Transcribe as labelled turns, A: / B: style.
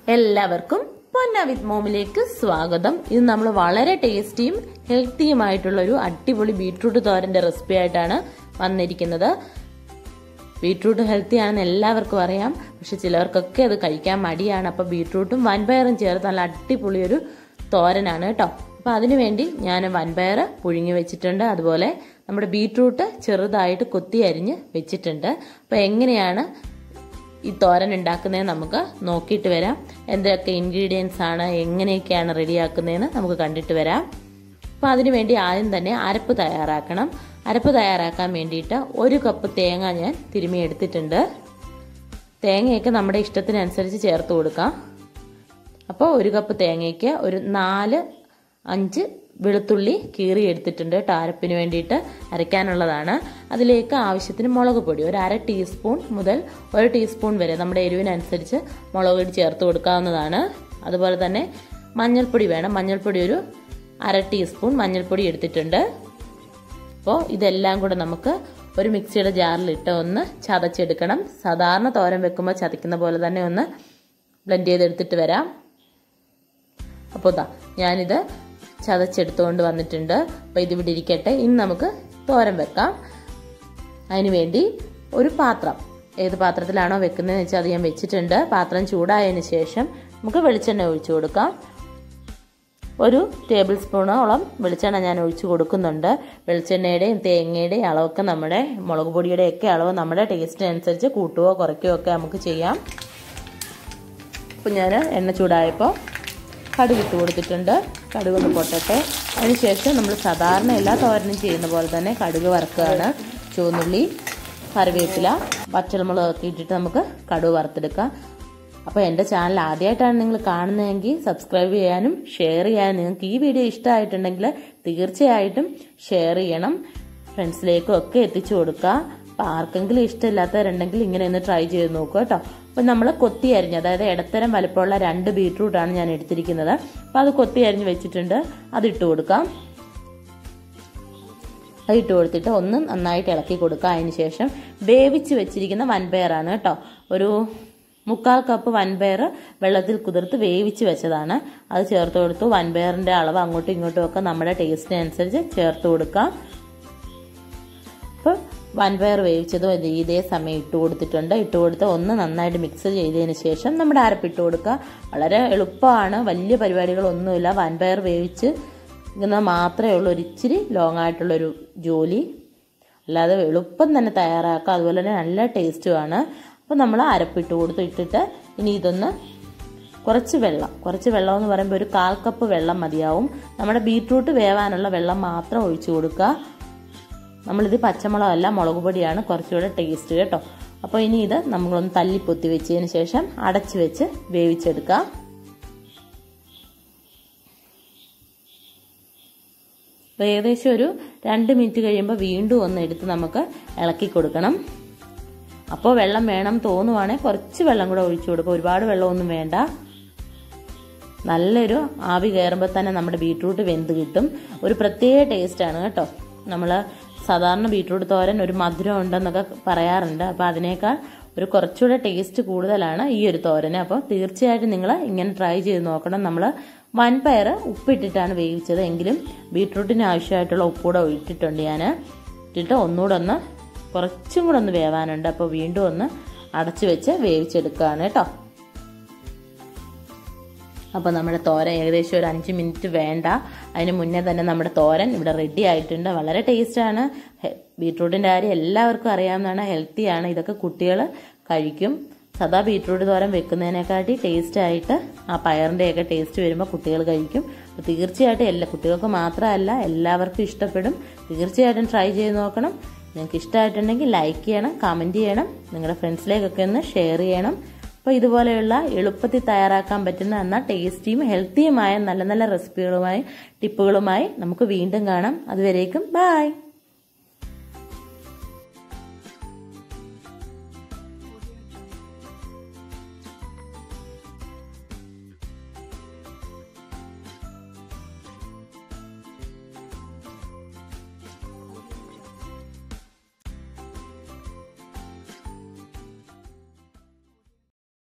A: എല്ലാവർക്കും പൊന്ന വിത്ത് മോമിലേക്ക് സ്വാഗതം ഇത് നമ്മൾ വളരെ ടേസ്റ്റിയും ഹെൽത്തിയുമായിട്ടുള്ള ഒരു അടിപൊളി ബീട്രൂട്ട് തോരന്റെ റെസിപ്പി ആയിട്ടാണ് വന്നിരിക്കുന്നത് ബീട്രൂട്ട് ഹെൽത്തി ആണെന്ന് എല്ലാവർക്കും അറിയാം പക്ഷെ ചിലർക്കൊക്കെ അത് കഴിക്കാൻ മടിയാണ് അപ്പോൾ ബീട്രൂട്ടും വൻപയറും ചേർത്ത് നല്ല അടിപൊളി ഒരു തോരനാണ് കേട്ടോ അപ്പോൾ അതിനുവേണ്ടി ഞാൻ വൻപയർ പുഴുങ്ങി വെച്ചിട്ടുണ്ട് അതുപോലെ നമ്മുടെ ബീട്രൂട്ട് ചെറുതായിട്ട് കൊത്തി അരിഞ്ഞ് വെച്ചിട്ടുണ്ട് അപ്പോൾ എങ്ങനെയാണ് ഈ തോരൻ ഉണ്ടാക്കുന്നതെന്ന് നമുക്ക് നോക്കിയിട്ട് വരാം എന്തൊക്കെ ഇൻഗ്രീഡിയൻസ് ആണ് എങ്ങനെയൊക്കെയാണ് റെഡിയാക്കുന്നതെന്ന് നമുക്ക് കണ്ടിട്ട് വരാം അപ്പോൾ അതിനു വേണ്ടി ആദ്യം തന്നെ അരപ്പ് തയ്യാറാക്കണം അരപ്പ് തയ്യാറാക്കാൻ വേണ്ടിയിട്ട് ഒരു കപ്പ് തേങ്ങ ഞാൻ തിരുമ്മി എടുത്തിട്ടുണ്ട് തേങ്ങയൊക്കെ നമ്മുടെ ഇഷ്ടത്തിനനുസരിച്ച് ചേർത്ത് കൊടുക്കാം അപ്പോൾ ഒരു കപ്പ് തേങ്ങയ്ക്ക് ഒരു നാല് അഞ്ച് വെളുത്തുള്ളി കീറി എടുത്തിട്ടുണ്ട് കേട്ടോ അരപ്പിന് വേണ്ടിയിട്ട് അരയ്ക്കാനുള്ളതാണ് അതിലേക്ക് ആവശ്യത്തിന് മുളക് പൊടി ഒരു അര ടീസ്പൂൺ മുതൽ ഒരു ടീസ്പൂൺ വരെ നമ്മുടെ എരിവിനനുസരിച്ച് മുളക് പൊടി ചേർത്ത് കൊടുക്കാവുന്നതാണ് അതുപോലെ തന്നെ മഞ്ഞൾപ്പൊടി വേണം മഞ്ഞൾപ്പൊടി ഒരു അര ടീസ്പൂൺ മഞ്ഞൾപ്പൊടി എടുത്തിട്ടുണ്ട് അപ്പോൾ ഇതെല്ലാം കൂടെ നമുക്ക് ഒരു മിക്സിയുടെ ജാറിലിട്ട് ഒന്ന് ചതച്ചെടുക്കണം സാധാരണ തോരൻ വെക്കുമ്പോൾ ചതയ്ക്കുന്ന പോലെ തന്നെ ഒന്ന് ബ്ലെൻഡ് ചെയ്തെടുത്തിട്ട് വരാം അപ്പോൾ ഇതാ ഞാനിത് ചതച്ചെടുത്തുകൊണ്ട് വന്നിട്ടുണ്ട് അപ്പോൾ ഇതിവിടെ ഇരിക്കട്ടെ ഇനി നമുക്ക് തോരൻ വെക്കാം അതിന് വേണ്ടി ഒരു പാത്രം ഏത് പാത്രത്തിലാണോ വെക്കുന്നതെന്ന് വെച്ചാൽ അത് ഞാൻ വെച്ചിട്ടുണ്ട് പാത്രം ചൂടായതിന് ശേഷം നമുക്ക് വെളിച്ചെണ്ണ ഒഴിച്ചു കൊടുക്കാം ഒരു ടേബിൾ സ്പൂണോളം വെളിച്ചെണ്ണ ഞാൻ ഒഴിച്ചു കൊടുക്കുന്നുണ്ട് വെളിച്ചെണ്ണയുടെയും തേങ്ങയുടെയും അളവൊക്കെ നമ്മുടെ മുളക് പൊടിയുടെയൊക്കെ അളവ് നമ്മുടെ ടേസ്റ്റിനനുസരിച്ച് കൂട്ടുകയോ കുറയ്ക്കുകയോ ഒക്കെ നമുക്ക് ചെയ്യാം അപ്പോൾ ഞാൻ എണ്ണ ചൂടായപ്പോൾ കടുക് ഇട്ട് കൊടുത്തിട്ടുണ്ട് കടുക് ഒന്ന് പൊട്ടട്ടെ അതിനുശേഷം നമ്മൾ സാധാരണ എല്ലാ തോരനും ചെയ്യുന്ന പോലെ തന്നെ കടുക് വറുക്കുകയാണ് ചുവന്നുള്ളി കറിവേപ്പില പച്ചമുളകൊക്കെ ഇട്ടിട്ട് നമുക്ക് കടുക് വറുത്തെടുക്കാം അപ്പോൾ എൻ്റെ ചാനൽ ആദ്യമായിട്ടാണ് നിങ്ങൾ കാണുന്നതെങ്കിൽ സബ്സ്ക്രൈബ് ചെയ്യാനും ഷെയർ ചെയ്യാനും നിങ്ങൾക്ക് ഈ വീഡിയോ ഇഷ്ടമായിട്ടുണ്ടെങ്കിൽ തീർച്ചയായിട്ടും ഷെയർ ചെയ്യണം ഫ്രണ്ട്സിലേക്കും ഒക്കെ എത്തിച്ചു കൊടുക്കുക അപ്പോൾ ആർക്കെങ്കിലും ഇഷ്ടമില്ലാത്തവരുണ്ടെങ്കിൽ ഇങ്ങനെ ഒന്ന് ട്രൈ ചെയ്ത് നോക്കുക കേട്ടോ അപ്പം നമ്മൾ കൊത്തി അരിഞ്ഞ് അതായത് ഇടത്തരം വലുപ്പമുള്ള രണ്ട് ബീട്രൂട്ടാണ് ഞാൻ എടുത്തിരിക്കുന്നത് അപ്പോൾ അത് കൊത്തി അരിഞ്ഞ് വെച്ചിട്ടുണ്ട് അത് ഇട്ട് കൊടുക്കാം അത് ഇട്ട് കൊടുത്തിട്ട് ഒന്ന് നന്നായിട്ട് ഇളക്കി കൊടുക്കുക അതിന് ശേഷം വേവിച്ച് വെച്ചിരിക്കുന്ന വൻപയറാണ് കേട്ടോ ഒരു മുക്കാൽ കപ്പ് വൻപയർ വെള്ളത്തിൽ കുതിർത്ത് വേവിച്ച് വെച്ചതാണ് അത് ചേർത്ത് കൊടുത്തു വൻപയറിൻ്റെ അളവ് അങ്ങോട്ടും ഇങ്ങോട്ടും ഒക്കെ നമ്മുടെ ടേസ്റ്റിനനുസരിച്ച് ചേർത്ത് കൊടുക്കാം അപ്പോൾ വൻപയർ വേവിച്ചതും ഇതേ സമയം ഇട്ട് കൊടുത്തിട്ടുണ്ട് ഇട്ട് കൊടുത്ത് ഒന്ന് നന്നായിട്ട് മിക്സ് ചെയ്തതിന് ശേഷം നമ്മുടെ അരപ്പിട്ട് കൊടുക്കുക വളരെ എളുപ്പമാണ് വലിയ പരിപാടികളൊന്നുമില്ല വൻപയർ വേവിച്ച് ഇങ്ങനെ മാത്രമേ ഉള്ളൂ ഒരു ഇച്ചിരി ലോങ് ആയിട്ടുള്ളൊരു ജോലി അല്ലാതെ എളുപ്പം തന്നെ തയ്യാറാക്കുക അതുപോലെ തന്നെ നല്ല ടേസ്റ്റുമാണ് അപ്പോൾ നമ്മൾ അരപ്പിട്ട് കൊടുത്ത് ഇട്ടിട്ട് ഇനി ഇതൊന്ന് കുറച്ച് വെള്ളം കുറച്ച് വെള്ളം എന്ന് പറയുമ്പോൾ ഒരു കാൽ കപ്പ് വെള്ളം മതിയാവും നമ്മുടെ ബീട്രൂട്ട് വേവാനുള്ള വെള്ളം മാത്രം ഒഴിച്ചു കൊടുക്കുക നമ്മളിത് പച്ചമുളകല്ല മുളക് പൊടിയാണ് കുറച്ചുകൂടെ ടേസ്റ്റ് കേട്ടോ അപ്പോൾ ഇനി ഇത് നമ്മളൊന്ന് തല്ലിപ്പൊത്തി വെച്ചതിന് ശേഷം അടച്ചു വെച്ച് വേവിച്ചെടുക്കാം ഏകദേശം ഒരു രണ്ട് മിനിറ്റ് കഴിയുമ്പോൾ വീണ്ടും ഒന്ന് എടുത്ത് നമുക്ക് ഇളക്കി കൊടുക്കണം അപ്പോൾ വെള്ളം വേണം തോന്നുവാണെങ്കിൽ കുറച്ച് വെള്ളം കൂടെ ഒഴിച്ചു കൊടുക്കുക ഒരുപാട് വെള്ളമൊന്നും വേണ്ട നല്ലൊരു ആവി കയറുമ്പോൾ തന്നെ നമ്മുടെ ബീട്രൂട്ട് വെന്ത് കിട്ടും ഒരു പ്രത്യേക ടേസ്റ്റാണ് കേട്ടോ നമ്മൾ സാധാരണ ബീട്രൂട്ട് തോരൻ ഒരു മധുരം ഉണ്ടെന്നൊക്കെ പറയാറുണ്ട് അപ്പോൾ അതിനേക്കാൾ ഒരു കുറച്ചുകൂടെ ടേസ്റ്റ് കൂടുതലാണ് ഈ ഒരു തോരന് അപ്പോൾ തീർച്ചയായിട്ടും നിങ്ങൾ ഇങ്ങനെ ട്രൈ ചെയ്ത് നോക്കണം നമ്മൾ വൻപയർ ഉപ്പിട്ടിട്ടാണ് വേവിച്ചത് എങ്കിലും ബീട്രൂട്ടിന് ആവശ്യമായിട്ടുള്ള ഉപ്പൂടെ ഇട്ടിട്ടുണ്ട് ഞാൻ ഇട്ടിട്ട് ഒന്നുകൂടെ ഒന്ന് കുറച്ചും കൂടെ ഒന്ന് വേവാനുണ്ട് അപ്പോൾ വീണ്ടും ഒന്ന് അടച്ചു വെച്ച് വേവിച്ചെടുക്കുകയാണ് കേട്ടോ അപ്പോൾ നമ്മുടെ തോരൻ ഏകദേശം ഒരു അഞ്ച് മിനിറ്റ് വേണ്ട അതിന് മുന്നേ തന്നെ നമ്മുടെ തോരൻ ഇവിടെ റെഡി ആയിട്ടുണ്ട് വളരെ ടേസ്റ്റാണ് ബീട്രൂട്ടിൻ്റെ കാര്യം എല്ലാവർക്കും അറിയാവുന്നതാണ് ഹെൽത്തിയാണ് ഇതൊക്കെ കുട്ടികൾ കഴിക്കും സദാ ബീട്രൂട്ട് തോരൻ വെക്കുന്നതിനെക്കാട്ടി ടേസ്റ്റ് ആയിട്ട് ആ പയറിൻ്റെയൊക്കെ ടേസ്റ്റ് വരുമ്പോൾ കുട്ടികൾ കഴിക്കും അപ്പോൾ തീർച്ചയായിട്ടും എല്ലാ കുട്ടികൾക്ക് മാത്രമല്ല എല്ലാവർക്കും ഇഷ്ടപ്പെടും തീർച്ചയായിട്ടും ട്രൈ ചെയ്ത് നോക്കണം നിങ്ങൾക്ക് ഇഷ്ടമായിട്ടുണ്ടെങ്കിൽ ലൈക്ക് ചെയ്യണം കമൻറ്റ് ചെയ്യണം നിങ്ങളുടെ ഫ്രണ്ട്സിലേക്കൊക്കെ ഒന്ന് ഷെയർ ചെയ്യണം അപ്പോൾ ഇതുപോലെയുള്ള എളുപ്പത്തിൽ തയ്യാറാക്കാൻ പറ്റുന്ന എന്നാൽ ടേസ്റ്റിയും ഹെൽത്തിയുമായ നല്ല നല്ല റെസിപ്പികളുമായി ടിപ്പുകളുമായി നമുക്ക് വീണ്ടും കാണാം അതുവരേക്കും ബായ്